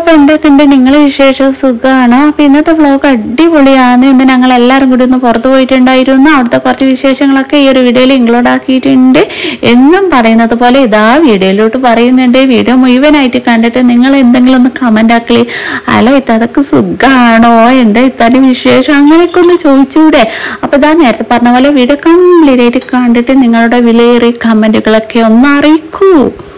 അപ്പൊ എന്തൊക്കെയുണ്ട് നിങ്ങളെ വിശേഷം സുഖമാണോ അപ്പൊ ഇന്നത്തെ വ്ലോഗ് അടിപൊളിയാണ് ഇന്ന് ഞങ്ങൾ എല്ലാവരും കൂടി ഒന്ന് പുറത്തു പോയിട്ടുണ്ടായിരുന്നു അവിടുത്തെ കുറച്ച് വിശേഷങ്ങളൊക്കെ ഈ ഒരു വീഡിയോയിൽ ഇൻക്ലൂഡ് ആക്കിയിട്ടുണ്ട് എന്നും പറയുന്നത് പോലെ ഇതാ വീഡിയോയിലോട്ട് പറയുന്നുണ്ട് വീഡിയോ മുഴുവനായിട്ട് കണ്ടിട്ട് നിങ്ങൾ എന്തെങ്കിലും ഒന്ന് കമന്റ് ആക്കളി അല്ല ഇത്തതൊക്കെ സുഖമാണോ എന്താ ഇത്താൻ്റെ വിശേഷം അങ്ങനെയൊക്കെ ഒന്ന് ചോദിച്ചൂടെ അപ്പൊ ഇതാ നേരത്തെ പറഞ്ഞ പോലെ വീഡിയോ കംപ്ലീറ്റ് ആയിട്ട് കണ്ടിട്ട് നിങ്ങളുടെ വിലയേറിയ കമന്റുകളൊക്കെ ഒന്ന് അറിയിക്കൂ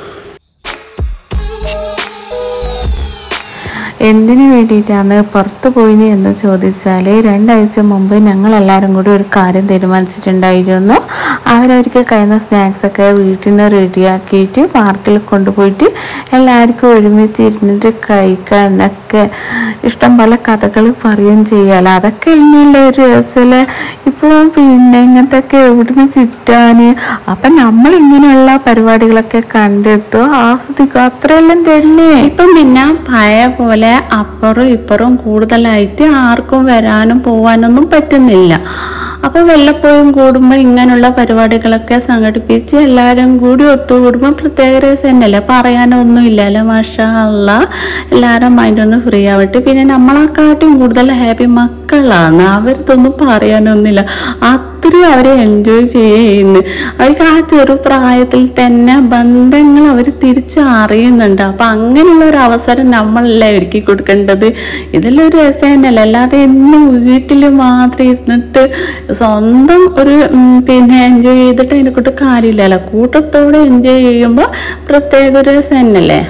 എന്തിനു വേണ്ടിയിട്ടാണ് പുറത്തു പോയിന് എന്ന് ചോദിച്ചാൽ രണ്ടാഴ്ച മുമ്പ് ഞങ്ങൾ എല്ലാവരും കൂടി ഒരു കാര്യം തീരുമാനിച്ചിട്ടുണ്ടായിരുന്നു അവരവർക്ക് കഴിയുന്ന സ്നാക്സൊക്കെ വീട്ടിൽ നിന്ന് റെഡിയാക്കിയിട്ട് പാർക്കിൽ കൊണ്ടുപോയിട്ട് എല്ലാവർക്കും ഒരുമിച്ച് ഇരുന്നിട്ട് കഴിക്കാനൊക്കെ ഇഷ്ടം പോലെ കഥകൾ പറയുകയും ചെയ്യാലോ അതൊക്കെ ഇനിയുള്ള ഒരു രസമല്ലേ ഇപ്പോൾ പിന്നെ ഇങ്ങനത്തെയൊക്കെ എവിടുന്ന് കിട്ടാൻ അപ്പം നമ്മൾ ഇങ്ങനെയുള്ള പരിപാടികളൊക്കെ കണ്ടെത്തുക ആസ്വദിക്കുക അത്രയെല്ലാം തന്നെ ഇപ്പം പിന്നെ പഴയ പോലെ അപ്പുറം ഇപ്പുറം കൂടുതലായിട്ട് ആർക്കും വരാനും പോവാനൊന്നും പറ്റുന്നില്ല അപ്പോൾ വല്ലപ്പോഴും കൂടുമ്പോൾ ഇങ്ങനെയുള്ള പരിപാടികളൊക്കെ സംഘടിപ്പിച്ച് എല്ലാവരും കൂടി ഒത്തുകൂടുമ്പോൾ പ്രത്യേക രസം തന്നെയല്ലേ പറയാനൊന്നും ഇല്ലല്ലോ മാഷാ അല്ല എല്ലാവരും മൈൻഡ് ഒന്ന് ഫ്രീ ആവട്ടെ പിന്നെ നമ്മളെക്കാട്ടും കൂടുതൽ ഹാപ്പി മക്കളാണ് അവരിതൊന്നും പറയാനൊന്നുമില്ല അത്രയും അവരെ എൻജോയ് ചെയ്യുന്നു അവർക്ക് ആ ചെറു പ്രായത്തിൽ തന്നെ ബന്ധങ്ങൾ അവർ തിരിച്ചറിയുന്നുണ്ട് അപ്പം അങ്ങനെയുള്ള ഒരു അവസരം നമ്മളല്ലേ ഒരുക്കി കൊടുക്കേണ്ടത് ഇതെല്ലാം ഒരു രസം തന്നെയല്ല അല്ലാതെ എന്നും വീട്ടിൽ മാത്രം ഇരുന്നിട്ട് സ്വന്തം ഒരു ഉം, പിന്നെ എൻജോയ് ചെയ്തിട്ട് അതിനെ കൊണ്ട് കാര്യമില്ലല്ലോ കൂട്ടത്തോടെ എൻജോയ് ചെയ്യുമ്പോൾ പ്രത്യേക ഒരു രസം തന്നെയല്ലേ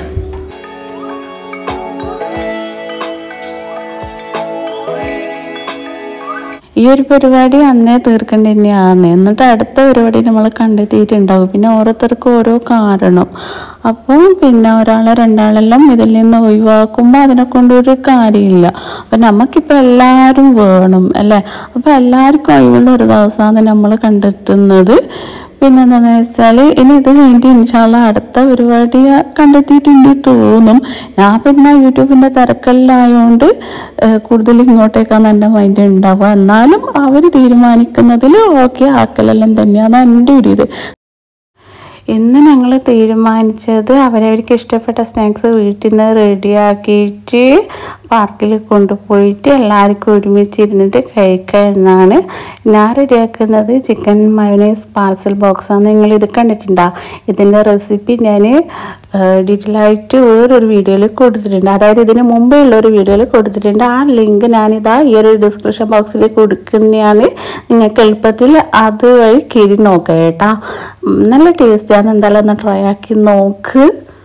ഈ ഒരു പരിപാടി അന്നേ തീർക്കേണ്ട തന്നെയാണ് എന്നിട്ട് അടുത്ത പരിപാടി നമ്മൾ കണ്ടെത്തിയിട്ടുണ്ടാവും പിന്നെ ഓരോരുത്തർക്കും ഓരോ കാരണം അപ്പോൾ പിന്നെ ഒരാളെ രണ്ടാളെല്ലാം ഇതിൽ നിന്ന് ഒഴിവാക്കുമ്പോൾ അതിനെ കൊണ്ടൊരു കാര്യമില്ല അപ്പം നമുക്കിപ്പോൾ എല്ലാവരും വേണം അല്ലേ അപ്പോൾ എല്ലാവർക്കും ഒഴിവുള്ള ഒരു ദിവസമാണ് നമ്മൾ കണ്ടെത്തുന്നത് പിന്നെ എന്താണെന്ന് വെച്ചാൽ ഇനി ഇത് കഴിഞ്ഞിട്ട് ഇൻഷാല്ല അടുത്ത പരിപാടി കണ്ടെത്തിയിട്ടുണ്ട് തോന്നും ഞാൻ പിന്നെ യൂട്യൂബിൻ്റെ തിരക്കലിലായതുകൊണ്ട് കൂടുതൽ ഇങ്ങോട്ടേക്കാണ് എൻ്റെ മൈൻഡ് ഉണ്ടാവുക എന്നാലും അവർ തീരുമാനിക്കുന്നതിൽ ഓക്കെ ആക്കലെല്ലാം തന്നെയാണ് എൻ്റെ ഒരു ഇത് ഇന്ന് ഞങ്ങൾ തീരുമാനിച്ചത് അവരവർക്ക് ഇഷ്ടപ്പെട്ട സ്നാക്സ് വീട്ടിൽ നിന്ന് റെഡിയാക്കിയിട്ട് പാർക്കിൽ കൊണ്ടുപോയിട്ട് എല്ലാവർക്കും ഒരുമിച്ച് ഇരുന്നിട്ട് കഴിക്കുക എന്നാണ് ഞാൻ റെഡിയാക്കുന്നത് ചിക്കൻ മയോനൈസ് പാർസൽ ബോക്സാണ് നിങ്ങൾ ഇത് കണ്ടിട്ടുണ്ടോ ഇതിൻ്റെ റെസിപ്പി ഞാൻ ഡീറ്റെയിൽ ആയിട്ട് വേറൊരു വീഡിയോയിൽ കൊടുത്തിട്ടുണ്ട് അതായത് ഇതിന് മുമ്പേ ഉള്ള ഒരു വീഡിയോയിൽ കൊടുത്തിട്ടുണ്ട് ആ ലിങ്ക് ഞാനിതാ ഈ ഒരു ഡിസ്ക്രിപ്ഷൻ ബോക്സിൽ കൊടുക്കുന്നതാണ് നിങ്ങൾക്ക് എളുപ്പത്തിൽ അത് വഴി കയറി നോക്കാം കേട്ടോ ഉം, നല്ല ടേസ്റ്റാണ് എന്തായാലും ഒന്ന് ട്രൈ ആക്കി നോക്ക്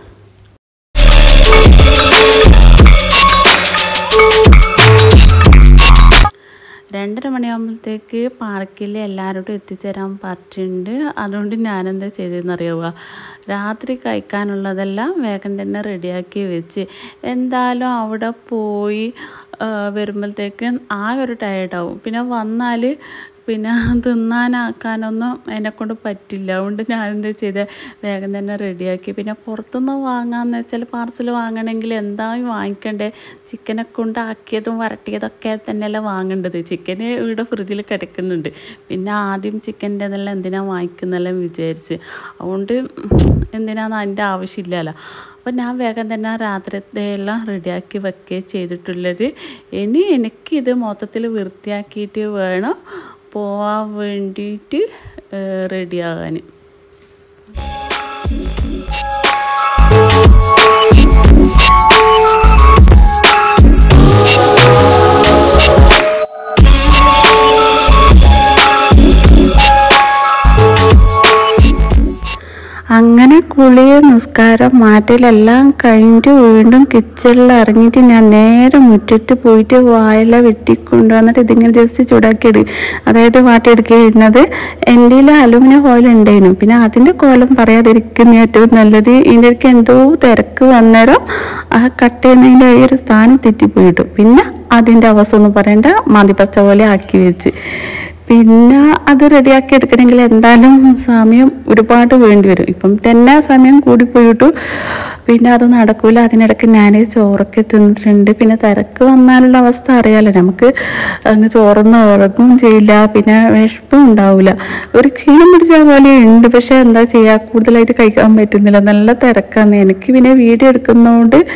രണ്ടര മണിയാകുമ്പോഴത്തേക്ക് പാർക്കിൽ എല്ലാവരോടും എത്തിച്ചേരാൻ പറ്റുന്നുണ്ട് അതുകൊണ്ട് ഞാനെന്താ ചെയ്തതെന്ന് അറിയാവുക രാത്രി കഴിക്കാനുള്ളതെല്ലാം വേഗം തന്നെ റെഡിയാക്കി വെച്ച് എന്തായാലും അവിടെ പോയി ആ, വരുമ്പോഴത്തേക്ക് ആകെ ഒരു ടയർഡാവും പിന്നെ വന്നാൽ പിന്നെ തിന്നാനാക്കാനൊന്നും എന്നെക്കൊണ്ട് പറ്റില്ല അതുകൊണ്ട് ഞാൻ എന്താ ചെയ്തത് വേഗം തന്നെ റെഡിയാക്കി പിന്നെ പുറത്തുനിന്ന് വാങ്ങാന്ന് വെച്ചാൽ പാർസൽ വാങ്ങണമെങ്കിൽ എന്തായും വാങ്ങിക്കണ്ടേ ചിക്കനെ കൊണ്ട് ആക്കിയതും വരട്ടിയതൊക്കെ തന്നെയല്ല വാങ്ങേണ്ടത് ചിക്കന് ഇവിടെ ഫ്രിഡ്ജിൽ കിടക്കുന്നുണ്ട് പിന്നെ ആദ്യം ചിക്കൻ്റെ ഇതെല്ലാം എന്തിനാണ് വാങ്ങിക്കുന്നെല്ലാം വിചാരിച്ച് അതുകൊണ്ട് എന്തിനാന്ന് അതിൻ്റെ ആവശ്യമില്ലല്ലോ അപ്പോൾ ഞാൻ വേഗം തന്നെ രാത്രിത്തെയെല്ലാം റെഡിയാക്കി വെക്കുകയും ചെയ്തിട്ടുള്ളത് ഇനി എനിക്കിത് മൊത്തത്തിൽ വൃത്തിയാക്കിയിട്ട് വേണം പോവാൻ വേണ്ടിയിട്ട് റെഡിയാകാൻ അങ്ങനെ കുളിയ നിസ്കാരം മാറ്റലെല്ലാം കഴിഞ്ഞിട്ട് വീണ്ടും കിച്ചണിൽ ഇറങ്ങിയിട്ട് ഞാൻ നേരെ മുറ്റത്ത് പോയിട്ട് വായില വെട്ടിക്കൊണ്ടുവന്നിട്ട് ഇതിങ്ങനെ ജസ്റ്റ് ചൂടാക്കിയിട് അതായത് വാട്ടിയെടുക്കുന്നത് എൻ്റെ അലുമിനിയം ഫോയിൽ ഉണ്ടായിരുന്നു പിന്നെ അതിൻ്റെ കോലം പറയാതിരിക്കുന്ന ഏറ്റവും നല്ലത് ഇതിൻ്റെ ഇടയ്ക്ക് എന്തോ തിരക്ക് വന്നേരം ആ കട്ട് ചെയ്യുന്നതിൻ്റെ ഈ ഒരു സ്ഥാനം തെറ്റിപ്പോയിട്ടു പിന്നെ അതിൻ്റെ അവസ്ഥ ഒന്നും പറയണ്ട മാതിപ്പച്ച പോലെ ആക്കി വെച്ച് പിന്നെ അത് റെഡിയാക്കി എടുക്കണമെങ്കിൽ എന്തായാലും സമയം ഒരുപാട് വേണ്ടി വരും ഇപ്പം തന്നെ സമയം കൂടിപ്പോയിട്ടു പിന്നെ അത് നടക്കൂല അതിനിടയ്ക്ക് ഞാൻ ചോറൊക്കെ തിന്നിട്ടുണ്ട് പിന്നെ തിരക്ക് വന്നാലുള്ള അവസ്ഥ അറിയാലോ നമുക്ക് അങ്ങ് ചോറൊന്നും ഉറങ്ങും ചെയ്യില്ല പിന്നെ വിശപ്പും ഉണ്ടാവില്ല ഒരു ക്ഷീണം പിടിച്ച പോലെ ഉണ്ട് പക്ഷെ എന്താ ചെയ്യുക കൂടുതലായിട്ട് കഴിക്കാൻ പറ്റുന്നില്ല നല്ല തിരക്കാണ് എനിക്ക് പിന്നെ വീഡിയോ എടുക്കുന്നതുകൊണ്ട്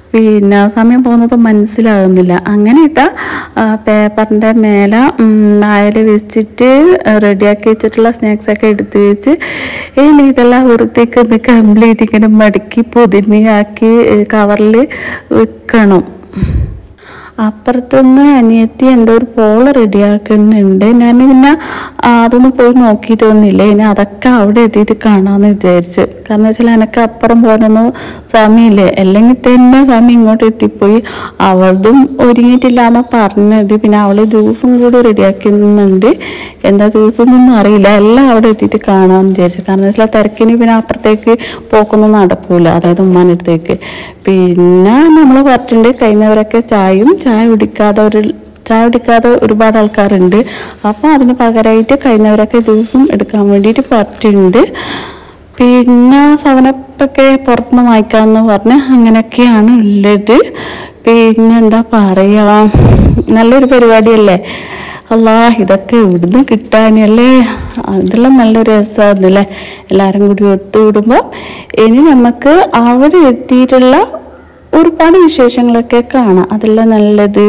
പിന്നെ സമയം പോകുന്നത് മനസ്സിലാകുന്നില്ല അങ്ങനെ ഇട്ട പേപ്പറിൻ്റെ മേലെ അയൽ വെച്ചിട്ട് റെഡിയാക്കി വെച്ചിട്ടുള്ള സ്നാക്സ് ഒക്കെ എടുത്ത് വെച്ച് ഇനി ഇതെല്ലാം വൃത്തിക്ക് ഒന്ന് കംപ്ലീറ്റ് ഇങ്ങനെ മടക്കി പൊതിഞ്ഞാക്കി കവറിൽ വെക്കണം അപ്പുറത്തുനിന്ന് അനിയത്തി എൻ്റെ ഒരു പോള് റെഡിയാക്കുന്നുണ്ട് ഞാൻ പിന്നെ ആ, അതൊന്നും പോയി നോക്കിയിട്ടൊന്നുമില്ല ഇനി അതൊക്കെ അവിടെ എത്തിയിട്ട് കാണാമെന്ന് വിചാരിച്ചു കാരണം വെച്ചാൽ എനിക്ക് അപ്പുറം പോകാനൊന്നും സമയമില്ലേ അല്ലെങ്കിൽ തന്നെ സമയം ഇങ്ങോട്ട് എത്തിപ്പോയി അവളതും ഒരുങ്ങിയിട്ടില്ല എന്ന് പറഞ്ഞത് പിന്നെ അവൾ ജ്യൂസും കൂടി റെഡിയാക്കുന്നുണ്ട് എന്താ ജ്യൂസൊന്നും അറിയില്ല എല്ലാം അവിടെ എത്തിയിട്ട് കാണാമെന്ന് വിചാരിച്ചു കാരണം വെച്ചാൽ തിരക്കിന് പിന്നെ അപ്പുറത്തേക്ക് പോക്കൊന്നും നടക്കൂല അതായത് ഉമ്മാൻ്റെ അടുത്തേക്ക് പിന്നെ നമ്മൾ പറഞ്ഞിട്ടുണ്ട് കഴിഞ്ഞവരൊക്കെ ചായയും ചായ കുടിക്കാതെ ഒരു ചായ കുടിക്കാതെ ഒരുപാട് ആൾക്കാരുണ്ട് അപ്പോൾ അതിന് പകരമായിട്ട് കഴിഞ്ഞവരൊക്കെ ജ്യൂസും എടുക്കാൻ വേണ്ടിയിട്ട് പറഞ്ഞിട്ടുണ്ട് പിന്നെ സവനപ്പൊക്കെ പുറത്തുനിന്ന് വാങ്ങിക്കാമെന്ന് പറഞ്ഞ് അങ്ങനെയൊക്കെയാണ് ഉള്ളത് പിന്നെ എന്താ പറയുക നല്ലൊരു പരിപാടിയല്ലേ അല്ലാ ഇതൊക്കെ ഇവിടുന്ന് കിട്ടാനല്ലേ അതെല്ലാം നല്ലൊരു രസമായിരുന്നല്ലേ എല്ലാവരും കൂടി ഒത്തുകൂടുമ്പോൾ ഇനി നമുക്ക് അവിടെ എത്തിയിട്ടുള്ള ഒരുപാട് വിശേഷങ്ങളൊക്കെ കാണാം അതെല്ലാം നല്ലത്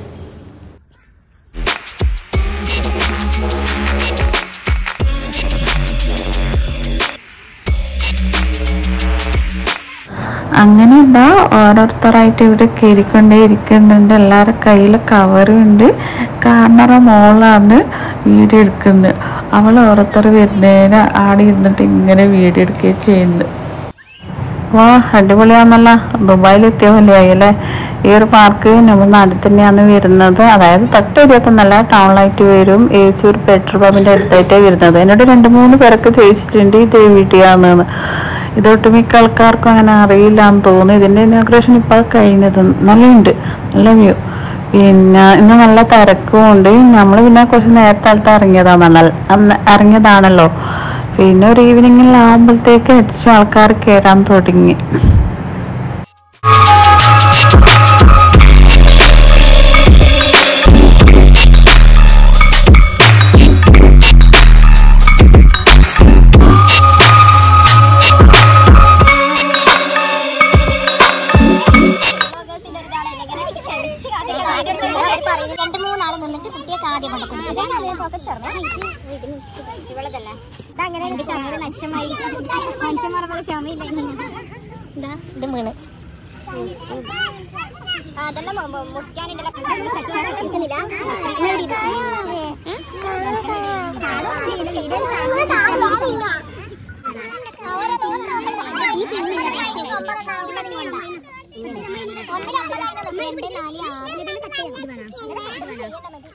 അങ്ങനെ എന്താ ഓരോരുത്തരായിട്ട് ഇവിടെ കയറിക്കൊണ്ടേ ഇരിക്കുന്നുണ്ട് എല്ലാവരുടെ കയ്യിൽ കവറും ഉണ്ട് കാരണറ മോളാണ് വീഡിയോ എടുക്കുന്നത് അവൾ ഓരോരുത്തർ വരുന്നതിന് ആടെ ഇരുന്നിട്ട് ഇങ്ങനെ വീഡിയോ എടുക്കുകയും ചെയ്യുന്നത് വാ അടിപൊളിയാന്നല്ല ദുബായിൽ എത്തിയ പോലെയായി അല്ലേ ഈ ഒരു പാർക്ക് നമ്മൾ നാട്ടിൽ തന്നെയാണ് വരുന്നത് അതായത് തൊട്ടരിയത്തൊന്നല്ല ടൗണിലായിട്ട് വരും ഏച്ചൂർ പെട്രോൾ പമ്പിന്റെ അടുത്തായിട്ടാണ് വരുന്നത് എന്നോട് രണ്ട് മൂന്ന് പേരൊക്കെ ചോദിച്ചിട്ടുണ്ട് ഇത് വീട്ടിലാണെന്ന് ഇത് ഒട്ടുമിക്ക ആൾക്കാർക്കും അങ്ങനെ അറിയില്ല എന്ന് തോന്നുന്നു ഇതിന്റെ ഇനാഗ്രേഷൻ ഇപ്പൊ കഴിഞ്ഞത് നല്ലുണ്ട് നല്ല വ്യൂ പിന്നെ ഇന്ന് നല്ല തിരക്കും ഉണ്ട് നമ്മൾ പിന്നെ കുറച്ച് നേരത്തെ അടുത്ത് ഇറങ്ങിയതാണല്ലോ അന്ന് ഇറങ്ങിയതാണല്ലോ പിന്നെ ഒരു ഈവനിങ്ങിലാകുമ്പോഴത്തേക്ക് അടിച്ചു ആൾക്കാർ കയറാൻ തുടങ്ങി ഫോക്കസിന്റെ ഒരു ഇതാണല്ലോ ഇങ്ങനെ ക്ഷമിച്ച് കാത്തിരിക്കുന്ന ആരും രണ്ട് മൂന്നാള് നിന്നിട്ട് കുട്ടിയെ ആദ്യം കൊണ്ടുപോകും ഇതാണ് പോക്കറ്റ് ഷർമ്മ ഇവളതല്ല ഇതങ്ങനെ എനിക്ക് ഷർമ്മ നശമായി മനുഷ്യന്മാരെ പോലെ ക്ഷമയില്ല ഇതാ ഇത് വീണ് ആ, അതെല്ലാം മു- മു- മുറിക്കാനുണ്ടല്ലോ. അതൊന്നും set ആക്കി കിട്ടുന്നില്ല. ഇങ്ങനെ ഒരു ഇത്. ഉം? ഈ തിന്നില്ല. ഒന്നിലമ്പതായിരുന്നു രണ്ട് നാല് ആറ് ഇതിൽ കട്ട് ചെയ്യണം.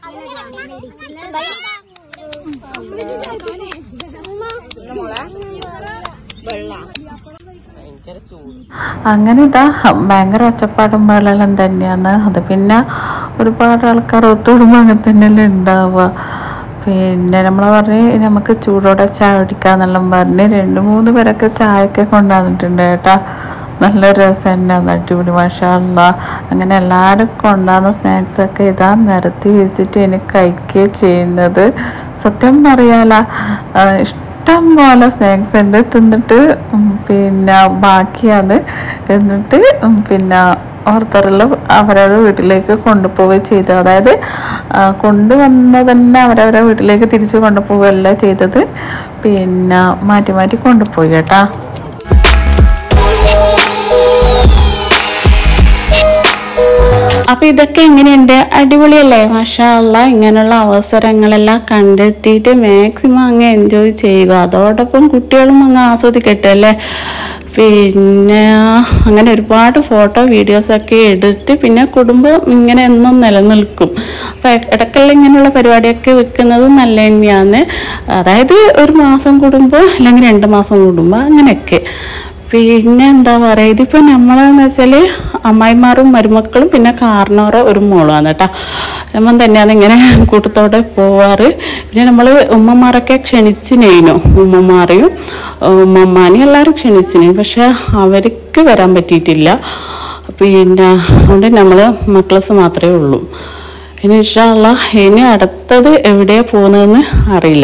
അങ്ങനെ ഇതാ ഭയങ്കര ഒച്ചപ്പാടും ബഹളം തന്നെയാണ് അത് പിന്നെ ഒരുപാട് ആൾക്കാർ ഒത്തുകൂടുമ്പോൾ അങ്ങനെ തന്നെയല്ലേ ഉണ്ടാവുക പിന്നെ നമ്മൾ പറഞ്ഞ് നമുക്ക് ചൂടോടെ ചായ കുടിക്കാന്നെല്ലാം പറഞ്ഞ് രണ്ട് മൂന്ന് പേരൊക്കെ ചായയൊക്കെ കൊണ്ടുവന്നിട്ടുണ്ട് കേട്ടാ നല്ല രസം തന്നെയാണ് അടിപൊളി മഷാല്ല അങ്ങനെ എല്ലാവരും കൊണ്ടുവന്ന സ്നാക്സ് ഒക്കെ ഇതാ നിരത്തി വെച്ചിട്ട് എനിക്ക് കഴിക്കുകയും ചെയ്യുന്നത് സത്യം പറയാല ആ, ഇഷ്ടം പോലെ സ്നാക്സ് ഉണ്ട് തിന്നിട്ട് ഉം, പിന്നെ ബാക്കിയാണ് എന്നിട്ട് ഉം, പിന്നെ ഓർത്തറെല്ലാം അവരവരുടെ വീട്ടിലേക്ക് കൊണ്ടുപോവുകയും ചെയ്തു അതായത് ആ, കൊണ്ടുവന്ന തന്നെ അവരവരുടെ വീട്ടിലേക്ക് തിരിച്ചു കൊണ്ടുപോവുകയല്ല ചെയ്തത് പിന്നെ മാറ്റി മാറ്റി കൊണ്ടുപോയി കേട്ടാ അപ്പൊ ഇതൊക്കെ എങ്ങനെയുണ്ട് അടിപൊളിയല്ലേ മഷാല്ല ഇങ്ങനെയുള്ള അവസരങ്ങളെല്ലാം കണ്ടെത്തിയിട്ട് മാക്സിമം അങ്ങ് എൻജോയ് ചെയ്യുക അതോടൊപ്പം കുട്ടികളും അങ്ങ് ആസ്വദിക്കട്ടെ അല്ലേ പിന്നെ അങ്ങനെ ഒരുപാട് ഫോട്ടോ വീഡിയോസൊക്കെ എടുത്ത് പിന്നെ കുടുംബം ഇങ്ങനെ എന്നും നിലനിൽക്കും അപ്പം ഇടയ്ക്കെല്ലാം ഇങ്ങനെയുള്ള പരിപാടിയൊക്കെ വെക്കുന്നത് നല്ല തന്നെയാണ് അതായത് ഒരു മാസം കൂടുമ്പോൾ അല്ലെങ്കിൽ രണ്ട് മാസം കൂടുമ്പോൾ അങ്ങനെയൊക്കെ പിന്നെ എന്താ പറയുക ഇതിപ്പോൾ നമ്മളെന്ന് വെച്ചാൽ അമ്മായിമാരും മരുമക്കളും പിന്നെ കാർണോറോ ഒരു മോളുമാണ് കേട്ടോ നമ്മൾ തന്നെയാണ് ഇങ്ങനെ കൂട്ടത്തോടെ പോവാറ് പിന്നെ നമ്മൾ ഉമ്മമാരൊക്കെ ക്ഷണിച്ചിനേനു ഉമ്മമാരെയും ഉമ്മമാനെയും എല്ലാവരും ക്ഷണിച്ചിനു പക്ഷെ അവർക്ക് വരാൻ പറ്റിയിട്ടില്ല പിന്നെ അതുകൊണ്ട് നമ്മൾ മക്കളസ് മാത്രമേ ഉള്ളൂ ഇനി ഇൻഷാല്ല ഇനി അടുത്തത് എവിടെയാണ് പോകുന്നതെന്ന് അറിയില്ല